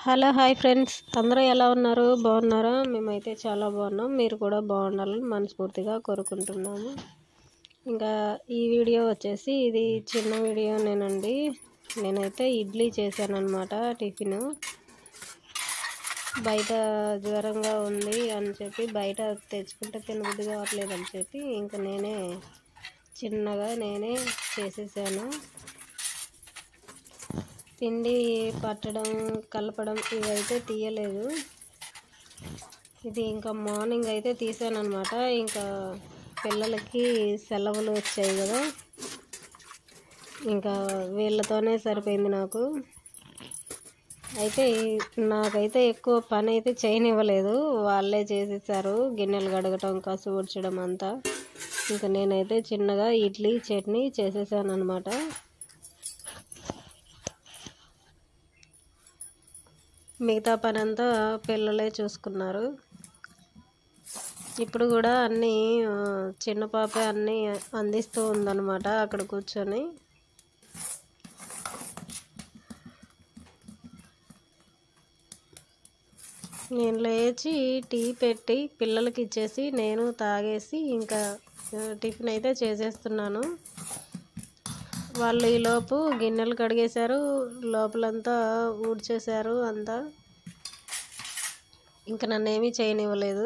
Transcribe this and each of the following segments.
hello hi friends అందరూ ఎలా ఉన్నారు బాగున్నారా మేమైతే చాలా బాగున్నాం మీరు కూడా బాగుండాలని మనస్ఫూర్తిగా కోరుకుంటున్నాము ఇంకా ఈ వీడియో వచ్చేసి ఇది చిన్న వీడియో నేనండి నేనైతే ఇడ్లీ చేశాను అనమాట టిఫిన్ బయట జ్వరంగా ఉంది అని చెప్పి బయట తెచ్చుకుంటే తినబుద్ధి కావట్లేదు అని చెప్పి ఇంకా నేనే చిన్నగా నేనే చేసేసాను పిండి పట్టడం కలపడం ఇవైతే తీయలేదు ఇది ఇంకా మార్నింగ్ అయితే తీసాను అనమాట ఇంకా పిల్లలకి సెలవులు వచ్చాయి కదా ఇంకా వీళ్ళతోనే సరిపోయింది నాకు అయితే నాకైతే ఎక్కువ పని అయితే చేయనివ్వలేదు వాళ్ళే చేసేసారు గిన్నెలు కడగటం కసు ఊడ్చడం అంతా ఇంకా నేనైతే చిన్నగా ఇడ్లీ చట్నీ చేసేసాను అనమాట మిగతా పని అంతా పిల్లలే చూసుకున్నారు ఇప్పుడు కూడా అన్నీ ఆ, చిన్న పాప అన్నీ అందిస్తూ ఉందన్నమాట అక్కడ కూర్చొని నేను లేచి టీ పెట్టి పిల్లలకి ఇచ్చేసి నేను తాగేసి ఇంకా ఆ, టిఫిన్ అయితే చేసేస్తున్నాను వాళ్ళు ఈలోపు గిన్నెలు కడిగేశారు లోపలంతా ఊడ్చేశారు అంతా ఇంకా నన్ను ఏమీ చేయనివ్వలేదు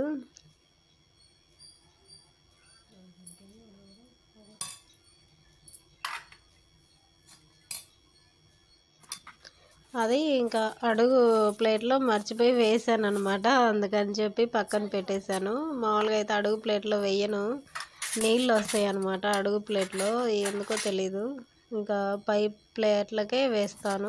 అది ఇంకా అడుగు ప్లేట్లో మర్చిపోయి వేసాను అనమాట అందుకని చెప్పి పక్కన పెట్టేశాను మామూలుగా అయితే అడుగు ప్లేట్లో వేయను నీళ్ళు వస్తాయి అనమాట అడుగు ప్లేట్లో ఎందుకో తెలీదు ఇంకా పై ప్లేట్లకే వేస్తాను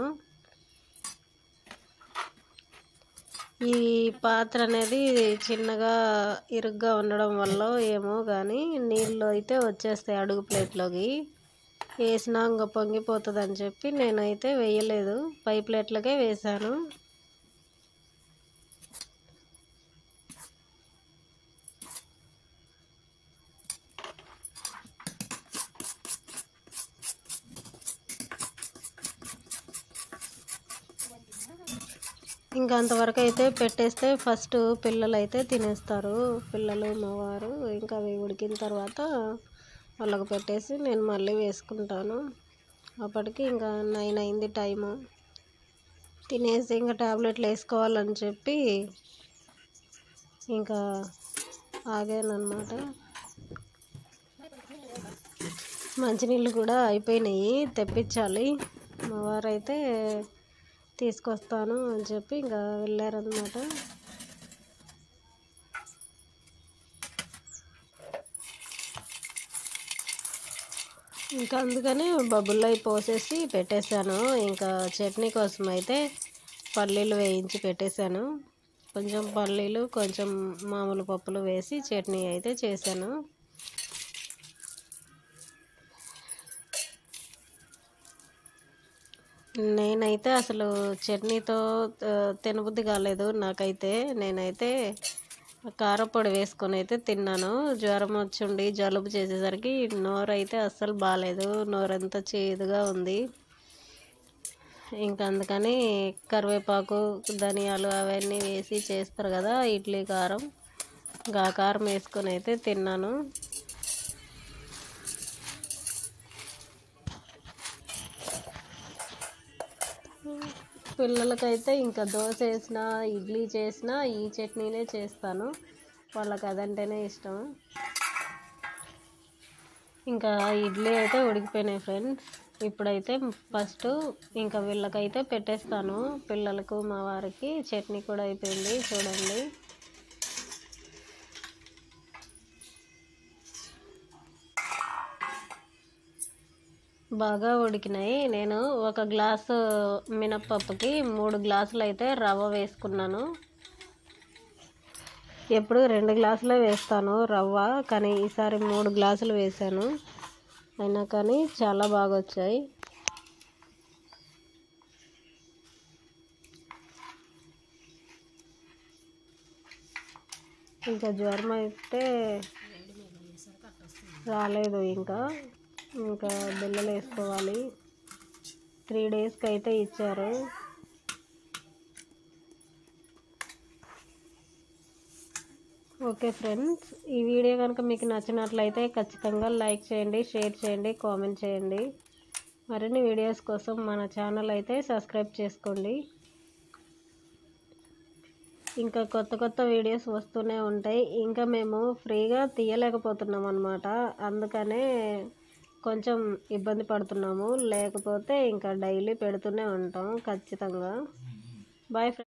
ఈ పాత్ర అనేది చిన్నగా ఇరుగ్గా ఉండడం వల్ల ఏమో కానీ నీళ్ళు అయితే వచ్చేస్తాయి అడుగు ప్లేట్లోకి వేసినా ఇంకా పొంగిపోతుంది అని చెప్పి నేనైతే వేయలేదు పై ప్లేట్లకే వేశాను ఇంకా అంతవరకు అయితే పెట్టేస్తే ఫస్ట్ పిల్లలు అయితే తినేస్తారు పిల్లలు మా వారు ఇంకా అవి ఉడికిన తర్వాత వాళ్ళకి పెట్టేసి నేను మళ్ళీ వేసుకుంటాను అప్పటికి ఇంకా నైన్ అయింది టైము తినేసి ఇంకా టాబ్లెట్లు వేసుకోవాలని చెప్పి ఇంకా ఆగాను అనమాట మంచినీళ్ళు కూడా అయిపోయినాయి తెప్పించాలి మా వారైతే తీసుకొస్తాను అని చెప్పి ఇంకా వెళ్ళారనమాట ఇంకా అందుకని బబుల్లో అయి పోసేసి పెట్టేశాను ఇంకా చట్నీ కోసం అయితే పల్లీలు వేయించి పెట్టేశాను కొంచెం పల్లీలు కొంచెం మామూలు పప్పులు వేసి చట్నీ అయితే చేశాను నేనైతే అసలు చట్నీతో ఆ, తినబుద్ధి కాలేదు నాకైతే నేనైతే కారపొడి వేసుకొని అయితే తిన్నాను జ్వరం వచ్చుండి జలుబు చేసేసరికి నోరు అయితే అస్సలు బాగాలేదు నోరంతా చేదుగా ఉంది ఇంకా అందుకని కరివేపాకు ధనియాలు అవన్నీ వేసి చేస్తారు కదా ఇడ్లీ కారం ఇంకా ఆ కారం వేసుకొని అయితే తిన్నాను పిల్లలకైతే ఇంకా దోశ వేసినా ఇడ్లీ చేసినా ఈ చట్నీనే చేస్తాను వాళ్ళకి అదంటేనే ఇష్టం ఇంకా ఇడ్లీ అయితే ఉడికిపోయినాయి ఫ్రెండ్స్ ఇప్పుడైతే ఫస్ట్ ఇంకా వీళ్ళకైతే పెట్టేస్తాను పిల్లలకు మా వారికి చట్నీ కూడా అయిపోయింది చూడండి బాగా ఉడికినాయి నేను ఒక గ్లాసు మినప్పప్పుకి మూడు గ్లాసులు అయితే రవ్వ వేసుకున్నాను ఎప్పుడు రెండు గ్లాసులే వేస్తాను రవ్వ కానీ ఈసారి మూడు గ్లాసులు వేసాను అయినా కానీ చాలా బాగా వచ్చాయి ఇంకా జ్వరం అయితే రాలేదు ఇంకా ఇంకా బిల్లలు వేసుకోవాలి త్రీ డేస్కి అయితే ఇచ్చారు ఓకే ఫ్రెండ్స్ ఈ వీడియో కనుక మీకు నచ్చినట్లయితే ఖచ్చితంగా లైక్ చేయండి షేర్ చేయండి కామెంట్ చేయండి మరిన్ని వీడియోస్ కోసం మన ఛానల్ అయితే సబ్స్క్రైబ్ చేసుకోండి ఇంకా కొత్త కొత్త వీడియోస్ వస్తూనే ఉంటాయి ఇంకా మేము ఫ్రీగా తీయలేకపోతున్నాం అనమాట అందుకనే కొంచెం ఇబ్బంది పడుతున్నాము లేకపోతే ఇంకా డైలీ పెడుతూనే ఉంటాం ఖచ్చితంగా బాయ్ ఫ్రెండ్స్